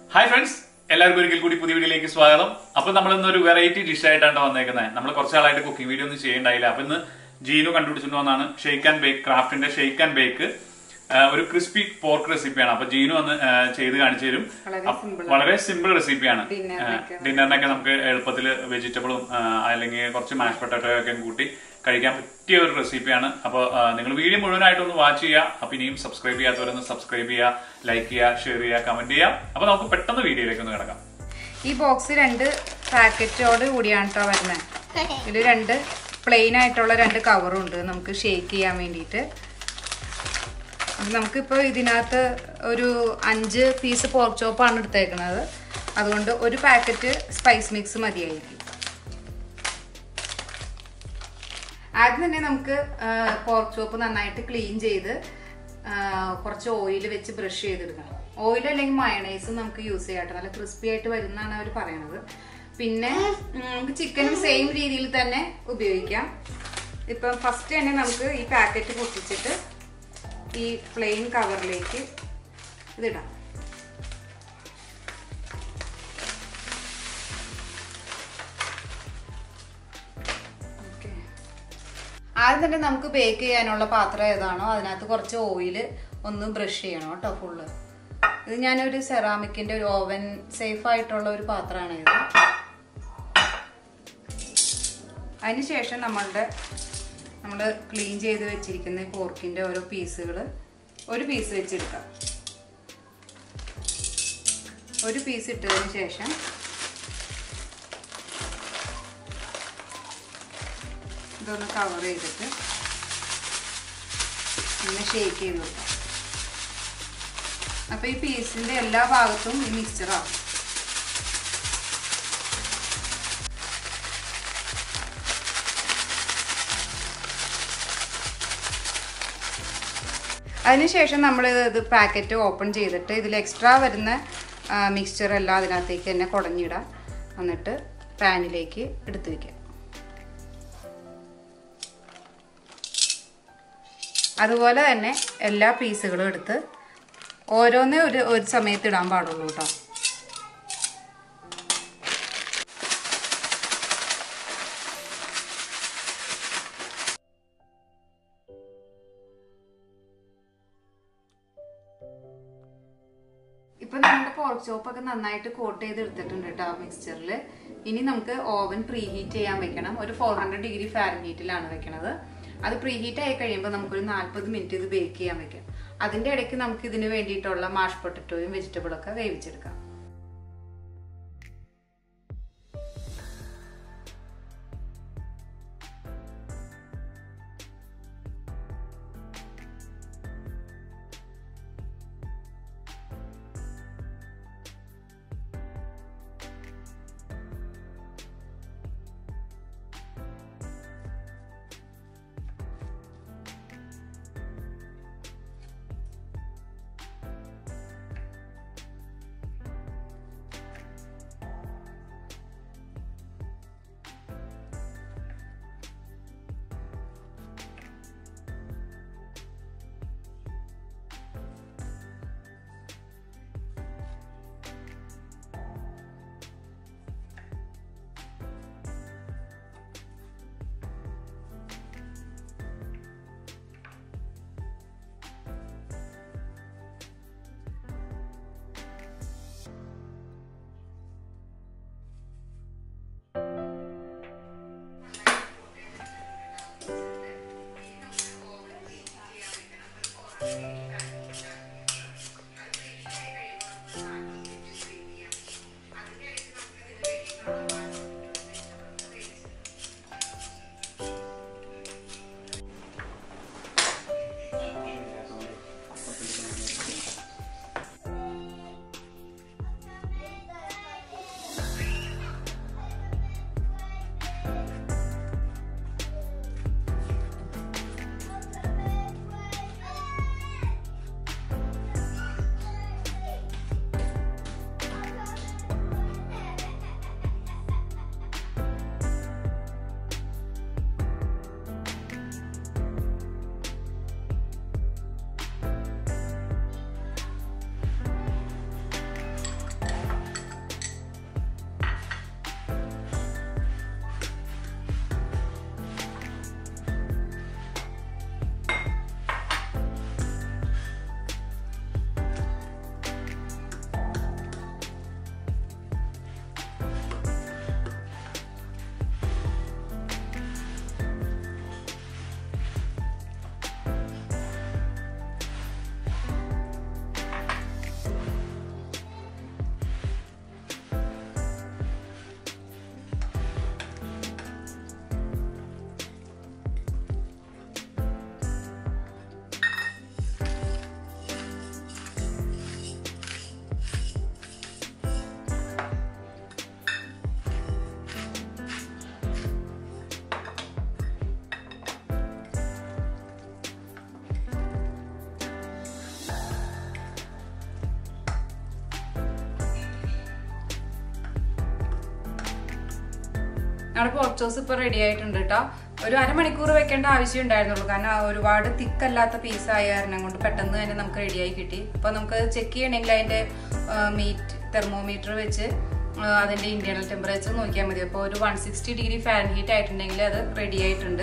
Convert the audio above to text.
Hi friends എല്ലാവർക്കും ഒരിക്കൽ കൂടി പുതിയ വീഡിയോയിലേക്ക് സ്വാഗതം അപ്പൊ നമ്മൾ ഇന്ന് ഒരു വെറൈറ്റി ഡിഷ് ആയിട്ടാണ് വന്നേക്കുന്നത് നമ്മൾ കുറച്ച് ആളായിട്ട് കുക്കിംഗ് വീഡിയോ ഒന്നും ചെയ്യണ്ടായില്ല അപ്പൊ ഇന്ന് ജീനു കണ്ടുപിടിച്ചിട്ട് വന്നാണ് ഷെയ്ക്ക് ആൻഡ് ബേക്ക് ക്രാഫ്റ്റിന്റെ ഷെയ്ക്ക് ആൻഡ് ബേക്ക് ഒരു ക്രിസ്പി പോർക്ക് റെസിപ്പിയാണ് അപ്പൊ ജീനു വന്ന് ആ, ചെയ്ത് കാണിച്ചു തരും വളരെ അപ്പ- simple വളരെ സിമ്പിൾ റെസിപ്പിയാണ് ഡിന്നറിനൊക്കെ. ഡിന്നറിനൊക്കെ നമുക്ക് എളുപ്പത്തിൽ വെജിറ്റബിളും അല്ലെങ്കിൽ കുറച്ച് മാഷ് പൊട്ടാറ്റോ ഒക്കെ കൂട്ടി കഴിക്കാൻ പറ്റിയ ഒരു റെസിപ്പിയാണ് അപ്പോൾ നിങ്ങൾ വീഡിയോ മുഴുവനായിട്ടൊന്ന് വാച്ച് ചെയ്യുക അപ്പൊ ഇനിയും സബ്സ്ക്രൈബ് ചെയ്യാത്തവരൊന്ന് സബ്സ്ക്രൈബ് ചെയ്യുക ലൈക്ക് ചെയ്യുക ഷെയർ ചെയ്യുക കമന്റ് ചെയ്യുക അപ്പൊ നമുക്ക് പെട്ടെന്ന് വീഡിയോയിലേക്ക് ഒന്ന് കിടക്കാം ഈ ബോക്സ് രണ്ട് പാക്കറ്റോട് കൂടിയാണ് കേട്ടോ വരുന്നത് ഇതിൽ രണ്ട് പ്ലെയിൻ ആയിട്ടുള്ള രണ്ട് കവറും ഉണ്ട് നമുക്ക് ഷേക്ക് ചെയ്യാൻ വേണ്ടിയിട്ട് അപ്പം നമുക്കിപ്പോൾ ഇതിനകത്ത് ഒരു അഞ്ച് പീസ് പോർക്ക് ചോപ്പാണ് എടുത്തേക്കുന്നത് അതുകൊണ്ട് ഒരു പാക്കറ്റ് സ്പൈസ് മിക്സ് മതിയായിരിക്കും ആദ്യം തന്നെ നമുക്ക് പോർക്ക് ചോപ്പ് നന്നായിട്ട് ക്ലീൻ ചെയ്ത് ആ, കുറച്ച് ഓയിൽ വെച്ച് ബ്രഷ് ചെയ്തെടുക്കണം ഓയിൽ അല്ലെങ്കിൽ മയണൈസ് നമുക്ക് യൂസ് ചെയ്യാട്ടോ നല്ല ക്രിസ്പി ആയിട്ട് വരുന്നതാണ് അവർ പറയണത് പിന്നെ ഉം, നമുക്ക് ചിക്കനും സെയിം രീതിയിൽ തന്നെ ഉപയോഗിക്കാം ഇപ്പം ഫസ്റ്റ് തന്നെ നമുക്ക് ഈ പാക്കറ്റ് പൊട്ടിച്ചിട്ട് ഈ പ്ലെയിൻ കവറിലേക്ക് ഇതിടാം ഓക്കെ ആദ്യം തന്നെ നമുക്ക് ബേക്ക് ചെയ്യാനുള്ള പാത്രം ഏതാണോ അതിനകത്ത് കുറച്ച് ഓയിൽ ഒന്ന് ബ്രഷ് ചെയ്യണം കേട്ടോ ഫുള്ള് ഇത് ഞാനൊരു സെറാമിക്കിന്റെ ഒരു ഓവൻ സേഫ് ആയിട്ടുള്ള ഒരു പാത്രമാണ് ഇത് അതിനുശേഷം നമ്മളുടെ നമ്മൾ ക്ലീൻ ചെയ്ത് വെച്ചിരിക്കുന്ന ഈ പോർക്കിന്റെ ഓരോ പീസുകൾ ഒരു പീസ് വെച്ചെടുക്കാം ഒരു പീസ് ഇട്ടതിന് ശേഷം ഇതൊന്ന് കവർ ചെയ്തിട്ട് പിന്നെ ഷേക്ക് ചെയ്ത് കൊടുക്കാം അപ്പോൾ ഈ പീസിൻ്റെ എല്ലാ ഭാഗത്തും ഈ മിക്സ്ചറാവും അതിനുശേഷം നമ്മൾ ഇത് പാക്കറ്റ് ഓപ്പൺ ചെയ്തിട്ട് ഇതിൽ എക്സ്ട്രാ വരുന്ന മിക്സ്ചർ എല്ലാം അതിനകത്തേക്ക് തന്നെ കുടഞ്ഞിടാം എന്നിട്ട് പാനിലേക്ക് എടുത്ത് വയ്ക്കാം അതുപോലെ തന്നെ എല്ലാ പീസുകളും എടുത്ത് ഓരോന്നേ ഒരു ഒരു സമയത്ത് ഇടാൻ പാടുള്ളൂ കേട്ടോ ഇപ്പൊ നമ്മുടെ പോർക്ക് ചോപ്പൊക്കെ നന്നായിട്ട് കോട്ട് ചെയ്ത് എടുത്തിട്ടുണ്ട് കേട്ടോ മിക്സ്ചറിൽ ഇനി നമുക്ക് ഓവൻ പ്രീ ഹീറ്റ് ചെയ്യാൻ വെക്കണം ഒരു ഫോർ ഹൺഡ്രഡ് ഡിഗ്രി ഫാരൻ ഹീറ്റിലാണ് വെക്കണത് അത് പ്രീ ഹീറ്റ് ആയി കഴിയുമ്പോൾ നമുക്കൊരു നാൽപ്പത് മിനിറ്റ് ഇത് ബേക്ക് ചെയ്യാൻ വെക്കാം അതിന്റെ ഇടയ്ക്ക് നമുക്ക് ഇതിന് വേണ്ടിയിട്ടുള്ള മാഷ് പൊട്ടറ്റോയും വെജിറ്റബിളും ഒക്കെ വേവിച്ചെടുക്കാം നമ്മുടെ പോർച്ചോസ് ഇപ്പൊ റെഡി ആയിട്ടുണ്ട് കേട്ടോ ഒരു അരമണിക്കൂർ വെക്കേണ്ട ആവശ്യം ഉണ്ടായിരുന്നുള്ളൂ കാരണം ആ ഒരുപാട് തിക്കല്ലാത്ത പീസ് ആയ കാരണം കൊണ്ട് പെട്ടെന്ന് തന്നെ നമുക്ക് റെഡിയായി കിട്ടി അപ്പൊ നമുക്ക് ചെക്ക് ചെയ്യണമെങ്കിൽ അതിന്റെ മീറ്റ് തെർമോമീറ്റർ വെച്ച് ആ, അതിന്റെ ഇന്റേണൽ ടെമ്പറേച്ചർ നോക്കിയാൽ മതി അപ്പോൾ ഒരു one sixty degree Fahrenheit ആയിട്ടുണ്ടെങ്കിൽ അത് റെഡി ആയിട്ടുണ്ട്